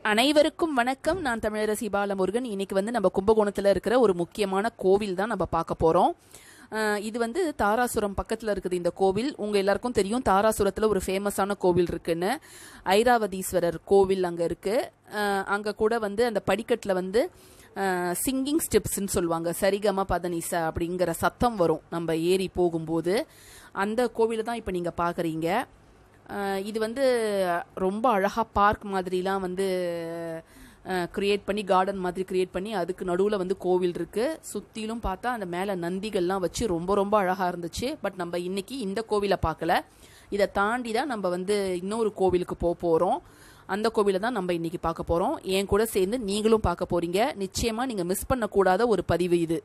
அனைவருக்கும் வணக்கம் நான் தமிழரசி பாலமுருகன் இன்னைக்கு வந்து நம்ம கும்பகோணத்தில் இருக்கிற ஒரு முக்கியமான கோவில் தான் நம்ம பார்க்க போகிறோம் இது வந்து தாராசுரம் பக்கத்தில் இருக்குது இந்த கோவில் உங்கள் எல்லாருக்கும் தெரியும் தாராசுரத்தில் ஒரு ஃபேமஸான கோவில் இருக்குன்னு ஐராவதீஸ்வரர் கோவில் அங்கே இருக்குது அங்கே கூட வந்து அந்த படிக்கட்டில் வந்து சிங்கிங் ஸ்டெப்ஸ்ன்னு சொல்லுவாங்க சரிகம பதனிச அப்படிங்கிற சத்தம் வரும் நம்ம ஏறி போகும்போது அந்த கோவிலை தான் இப்போ நீங்கள் பார்க்குறீங்க அஹ் இது வந்து ரொம்ப அழகாக பார்க் மாதிரிலாம் வந்து க்ரியேட் பண்ணி கார்டன் மாதிரி க்ரியேட் பண்ணி அதுக்கு நடுவில் வந்து கோவில் இருக்குது சுற்றிலும் பார்த்தா அந்த மேலே நந்திகள்லாம் வச்சு ரொம்ப ரொம்ப அழகாக இருந்துச்சு பட் நம்ம இன்னைக்கு இந்த கோவிலை பார்க்கல இதை தாண்டி தான் நம்ம வந்து இன்னொரு கோவிலுக்கு போக போகிறோம் அந்த கோவிலை தான் நம்ம இன்னைக்கு பார்க்க போகிறோம் என் கூட சேர்ந்து நீங்களும் பார்க்க போகிறீங்க நிச்சயமாக நீங்கள் மிஸ் பண்ணக்கூடாத ஒரு பதிவு இது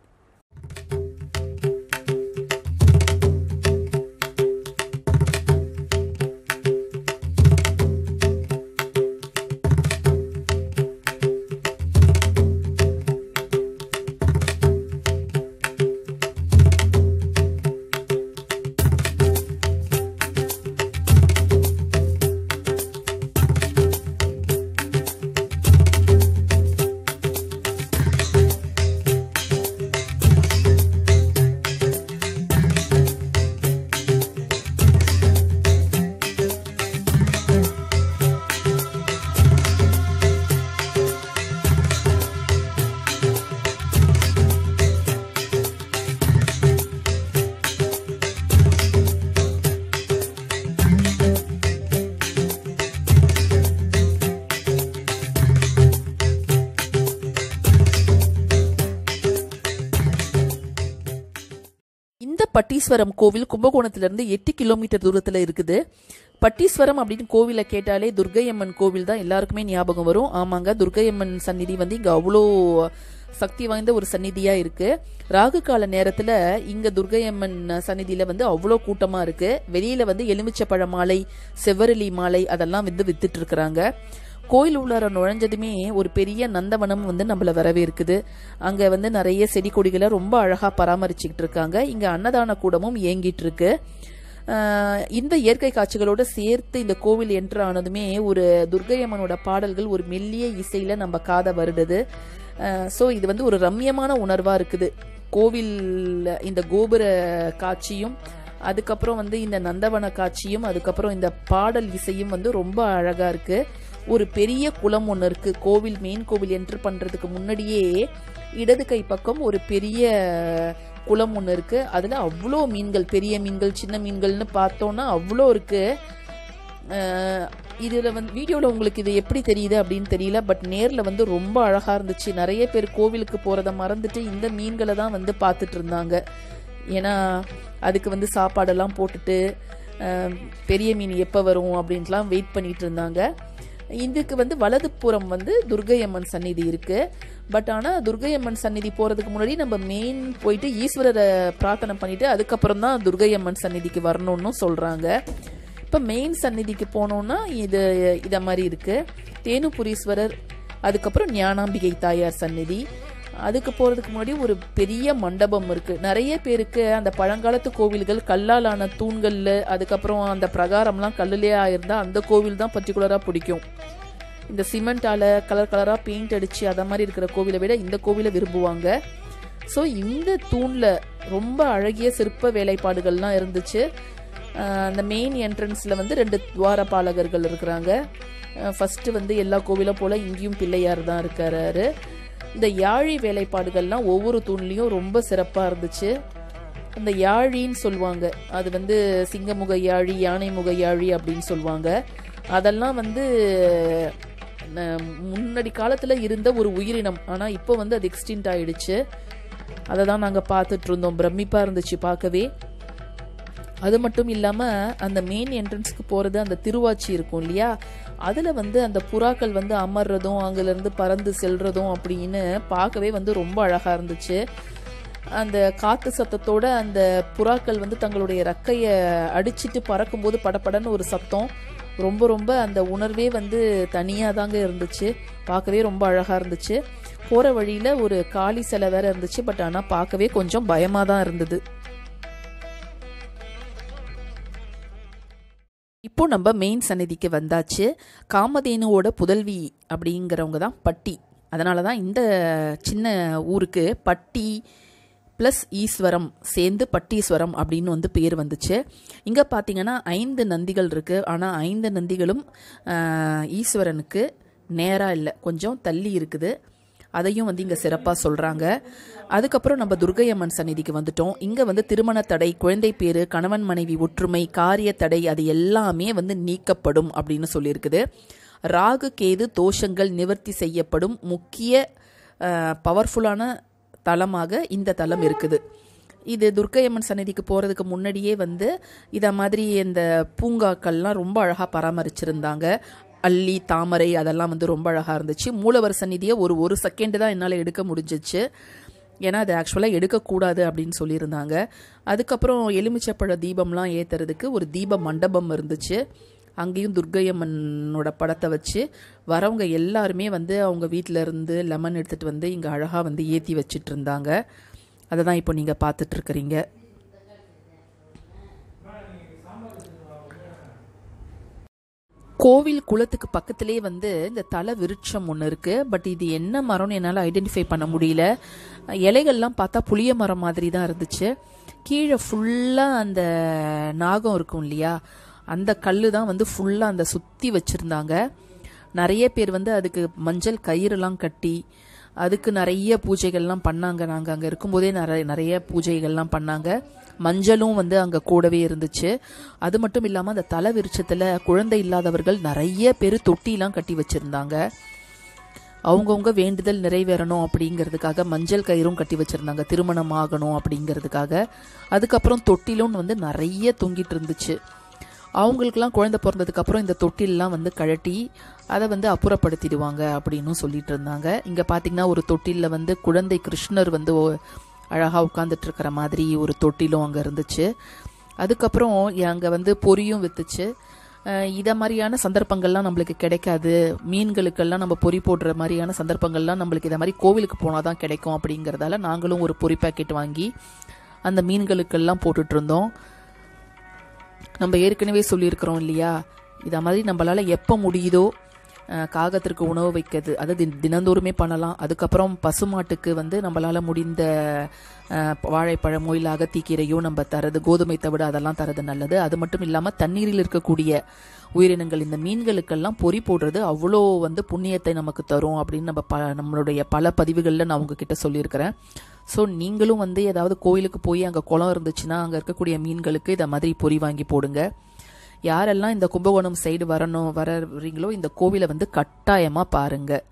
இந்த பட்டீஸ்வரம் கோவில் கும்பகோணத்திலிருந்து எட்டு கிலோமீட்டர் தூரத்தில் இருக்குது பட்டீஸ்வரம் அப்படின்னு கோவிலை கேட்டாலே துர்க்கையம்மன் கோவில் தான் எல்லாருக்குமே ஞாபகம் வரும் ஆமாங்க துர்க்கையம்மன் சந்நிதி வந்து இங்கே அவ்வளோ சக்தி வாய்ந்த ஒரு சந்நிதியா இருக்கு ராகு கால நேரத்துல இங்க துர்க்கையம்மன் சந்நிதியில வந்து அவ்வளோ கூட்டமா இருக்கு வெளியில வந்து எலுமிச்சப்பழ மாலை செவ்வரளி மாலை அதெல்லாம் வந்து வித்துட்டு இருக்கிறாங்க கோயில் உள்ளார நுழைஞ்சதுமே ஒரு பெரிய நந்தவனம் வந்து நம்மள வரவேற்குது அங்க வந்து நிறைய செடி கொடிகளை ரொம்ப அழகா பராமரிச்சுக்கிட்டு இருக்காங்க இங்க அன்னதான கூடமும் இயங்கிட்டு இருக்கு ஆஹ் இந்த இயற்கை காட்சிகளோட சேர்த்து இந்த கோவில் என்ட்ரு ஆனதுமே ஒரு துர்க்கையம்மனோட பாடல்கள் ஒரு மெல்லிய இசையில நம்ம காதை வருடுது ஸோ இது வந்து ஒரு ரம்யமான உணர்வா இருக்குது கோவில் இந்த கோபுர காட்சியும் அதுக்கப்புறம் வந்து இந்த நந்தவன காட்சியும் அதுக்கப்புறம் இந்த பாடல் இசையும் வந்து ரொம்ப அழகா இருக்கு ஒரு பெரிய குளம் ஒன்று இருக்கு கோவில் மெயின் கோவில் என்ட்ரு பண்றதுக்கு முன்னாடியே இடது கை பக்கம் ஒரு பெரிய குளம் ஒன்று இருக்கு அதுல அவ்வளோ மீன்கள் பெரிய மீன்கள் சின்ன மீன்கள்னு பார்த்தோம்னா அவ்வளோ இருக்கு அஹ் இதுல வந்து வீடியோல உங்களுக்கு இது எப்படி தெரியுது அப்படின்னு தெரியல பட் நேர்ல வந்து ரொம்ப அழகா இருந்துச்சு நிறைய பேர் கோவிலுக்கு போறத மறந்துட்டு இந்த மீன்களை தான் வந்து பார்த்துட்டு இருந்தாங்க ஏன்னா அதுக்கு வந்து சாப்பாடெல்லாம் போட்டுட்டு அஹ், பெரிய மீன் எப்போ வரும் அப்படின்ட்டுலாம் வெயிட் பண்ணிட்டு இருந்தாங்க இதுக்கு வந்து வலதுப்புறம் வந்து துர்க்கையம்மன் சந்நிதி இருக்கு பட் ஆனால் துர்க்கையம்மன் சந்நிதி போகிறதுக்கு முன்னாடி நம்ம மெயின் போயிட்டு ஈஸ்வரரை பிரார்த்தனை பண்ணிட்டு அதுக்கப்புறம் தான் துர்க்கையம்மன் சந்நிதிக்கு வரணும்னு சொல்கிறாங்க இப்போ மெயின் சந்நிதிக்கு போனோம்னா இது இத மாதிரி இருக்கு தேனுபுரீஸ்வரர் அதுக்கப்புறம் ஞானாம்பிகை தாயார் சந்நிதி அதுக்கு போறதுக்கு முன்னாடி ஒரு பெரிய மண்டபம் இருக்கு நிறைய பேருக்கு அந்த பழங்காலத்து கோவில்கள் கல்லால் ஆன தூண்கள்ல அதுக்கப்புறம் அந்த பிரகாரம்லாம் கல்லுலேயே ஆயிருந்தா அந்த கோவில் தான் பர்டிகுலரா பிடிக்கும் இந்த சிமெண்டால கலர் கலரா பெயிண்ட் அடிச்சு அத மாதிரி இருக்கிற கோவிலை விட இந்த கோவிலை விரும்புவாங்க ஸோ இந்த தூண்ல ரொம்ப அழகிய சிற்ப வேலைப்பாடுகள்லாம் இருந்துச்சு அஹ் அந்த மெயின் என்ட்ரன்ஸ்ல வந்து ரெண்டு துவாரபாலகர்கள் இருக்கிறாங்க ஃபர்ஸ்ட் வந்து எல்லா கோவிலும் போல இங்கேயும் பிள்ளையார் தான் இருக்காரு இந்த யாழி வேலைப்பாடுகள்லாம் ஒவ்வொரு தூண்லையும் ரொம்ப சிறப்பாக இருந்துச்சு அந்த யாழின்னு சொல்லுவாங்க அது வந்து சிங்கமுக யாழி யானை முக யாழி அப்படின்னு சொல்லுவாங்க அதெல்லாம் வந்து ந- முன்னாடி காலத்தில் இருந்த ஒரு உயிரினம் ஆனால் இப்போ வந்து அது எக்ஸ்டின்ட் ஆயிடுச்சு அதை தான் நாங்கள் பார்த்துட்டு இருந்தோம் பிரமிப்பாக இருந்துச்சு பார்க்கவே அது மட்டும் இல்லாம அந்த மெயின் என்ட்ரன்ஸ்க்கு போறது அந்த திருவாச்சி இருக்கும் இல்லையா அதுல வந்து அந்த புறாக்கள் வந்து அமர்றதும் அங்குல இருந்து பறந்து செல்றதும் அப்படின்னு பார்க்கவே வந்து ரொம்ப அழகா இருந்துச்சு அந்த காத்து சத்தத்தோட அந்த புறாக்கள் வந்து தங்களுடைய ரெக்கைய அடிச்சிட்டு பறக்கும்போது படபடன்னு ஒரு சத்தம் ரொம்ப ரொம்ப அந்த உணர்வே வந்து தனியா தாங்க இருந்துச்சு பார்க்கவே ரொம்ப அழகா இருந்துச்சு போற வழியில ஒரு காளி சிலை வேற இருந்துச்சு பட் ஆனா பார்க்கவே கொஞ்சம் பயமா தான் இருந்தது இப்போ நம்ம மெயின் சன்னதிக்கு வந்தாச்சு காமதேனுவோட புதல்வி அப்படிங்கிறவங்க தான் பட்டி அதனால தான் இந்த சின்ன ஊருக்கு பட்டி ப்ளஸ் ஈஸ்வரம் சேர்ந்து பட்டீஸ்வரம் அப்படின்னு வந்து பேர் வந்துச்சு இங்கே பார்த்தீங்கன்னா ஐந்து நந்திகள் இருக்குது ஆனால் ஐந்து நந்திகளும் ஆஹ், ஈஸ்வரனுக்கு நேராக இல்லை கொஞ்சம் தள்ளி இருக்குது அதையும் வந்து இங்கே சிறப்பாக சொல்கிறாங்க அதுக்கப்புறம் நம்ம துர்க்கையம்மன் சந்நிதிக்கு வந்துட்டோம் இங்கே வந்து திருமண தடை குழந்தை பேரு கணவன் மனைவி ஒற்றுமை காரிய தடை அது எல்லாமே வந்து நீக்கப்படும் அப்படின்னு சொல்லியிருக்குது ராகு கேது தோஷங்கள் நிவர்த்தி செய்யப்படும் முக்கிய பவர்ஃபுல்லான தலமாக இந்த தலம் இருக்குது இது துர்க்கையம்மன் சன்னதிக்கு போகிறதுக்கு முன்னாடியே வந்து இதை மாதிரி இந்த பூங்காக்கள்லாம் ரொம்ப அழகாக பராமரிச்சிருந்தாங்க அல்லி தாமரை அதெல்லாம் வந்து ரொம்ப அழகாக இருந்துச்சு மூலவர் சந்நிதியை ஒரு ஒரு செகண்ட் தான் என்னால் எடுக்க முடிஞ்சிச்சு ஏன்னா அது ஆக்சுவலாக எடுக்கக்கூடாது அப்படின்னு சொல்லியிருந்தாங்க அதுக்கப்புறம் எலுமிச்சப்பழ தீபம்லாம் ஏற்றுறதுக்கு ஒரு தீப மண்டபம் இருந்துச்சு அங்கேயும் துர்க்கையம்மனோட படத்தை வச்சு வரவங்க எல்லாருமே வந்து அவங்க வீட்டில இருந்து லெமன் எடுத்துகிட்டு வந்து இங்கே அழகாக வந்து ஏற்றி வச்சிட்டு இருந்தாங்க அதை தான் இப்போ நீங்கள் பார்த்துட்டு இருக்கிறீங்க கோவில் குளத்துக்கு பக்கத்திலே வந்து இந்த தலை விருட்சம் ஒன்று இருக்கு பட் இது என்ன மரம்னு என்னால் ஐடென்டிஃபை பண்ண முடியல இலைகள்லாம் பார்த்தா புளிய மரம் மாதிரி தான் இருந்துச்சு கீழே ஃபுல்லாக அந்த நாகம் இருக்கும் இல்லையா அந்த கல்லு தான் வந்து ஃபுல்லாக அந்த சுற்றி வச்சுருந்தாங்க நிறைய பேர் வந்து அதுக்கு மஞ்சள் கயிறுலாம் கட்டி அதுக்கு நிறைய பூஜைகள்லாம் பண்ணாங்க நாங்கள் அங்கே இருக்கும்போதே நிறைய நிறைய பூஜைகள்லாம் பண்ணாங்க மஞ்சளும் வந்து அங்கே கூடவே இருந்துச்சு அது மட்டும் இல்லாமல் அந்த தலை விருட்சத்தில் குழந்தை இல்லாதவர்கள் நிறைய பேர் தொட்டிலாம் கட்டி வச்சுருந்தாங்க அவங்கவுங்க வேண்டுதல் நிறைவேறணும் அப்படிங்கிறதுக்காக மஞ்சள் கயிறும் கட்டி வச்சுருந்தாங்க திருமணம் ஆகணும் அப்படிங்கிறதுக்காக அதுக்கப்புறம் தொட்டிலும் வந்து நிறைய தொங்கிட்டு இருந்துச்சு அவங்களுக்குலாம் குழந்தை பிறந்ததுக்கு அப்புறம் இந்த தொட்டில்லாம் வந்து கழட்டி அதை வந்து அப்புறப்படுத்திடுவாங்க அப்படின்னு சொல்லிட்டு இருந்தாங்க இங்கே பார்த்தீங்கன்னா ஒரு தொட்டிலில் வந்து குழந்தை கிருஷ்ணர் வந்து அழகாக உட்காந்துட்டு இருக்கிற மாதிரி ஒரு தொட்டிலும் அங்கே இருந்துச்சு அதுக்கப்புறம் அங்கே வந்து பொரியும் வித்துச்சு அஹ் இத மாதிரியான சந்தர்ப்பங்கள்லாம் நம்மளுக்கு கிடைக்காது மீன்களுக்கெல்லாம் நம்ம பொறி போடுற மாதிரியான சந்தர்ப்பங்கள்லாம் நம்மளுக்கு இதை மாதிரி கோவிலுக்கு போனால் தான் கிடைக்கும் அப்படிங்கிறதால நாங்களும் ஒரு பொறி பாக்கெட் வாங்கி அந்த மீன்களுக்கெல்லாம் போட்டுட்டு இருந்தோம் நம்ம ஏற்கனவே சொல்லியிருக்கிறோம் இல்லையா இதை மாதிரி நம்மளால் எப்போ முடியுதோ அஹ், காகத்திற்கு உணவு வைக்கிறது அது தின- தினந்தோறுமே பண்ணலாம் அதுக்கப்புறம் பசுமாட்டுக்கு வந்து நம்மளால் முடிந்த அஹ், வாழைப்பழமோ இல்லை அகத்திக்கீரையோ நம்ம தரது கோதுமை தவிட அதெல்லாம் தரது நல்லது அது மட்டும் இல்லாமல் தண்ணீரில் இருக்கக்கூடிய உயிரினங்கள் இந்த மீன்களுக்கெல்லாம் பொறி போடுறது அவ்வளோ வந்து புண்ணியத்தை நமக்கு தரும் அப்படின்னு நம்ம ப நம்மளுடைய பல பதிவுகளில் நான் உங்ககிட்ட சொல்லியிருக்கிறேன் ஸோ நீங்களும் வந்து ஏதாவது கோயிலுக்கு போய் அங்கே குளம் இருந்துச்சுன்னா அங்கே இருக்கக்கூடிய மீன்களுக்கு இதை மாதிரி பொறி வாங்கி போடுங்க யாரெல்லாம் இந்த கும்பகோணம் சைடு வரணும் வரீங்களோ இந்த கோவிலை வந்து கட்டாயமாக பாருங்கள்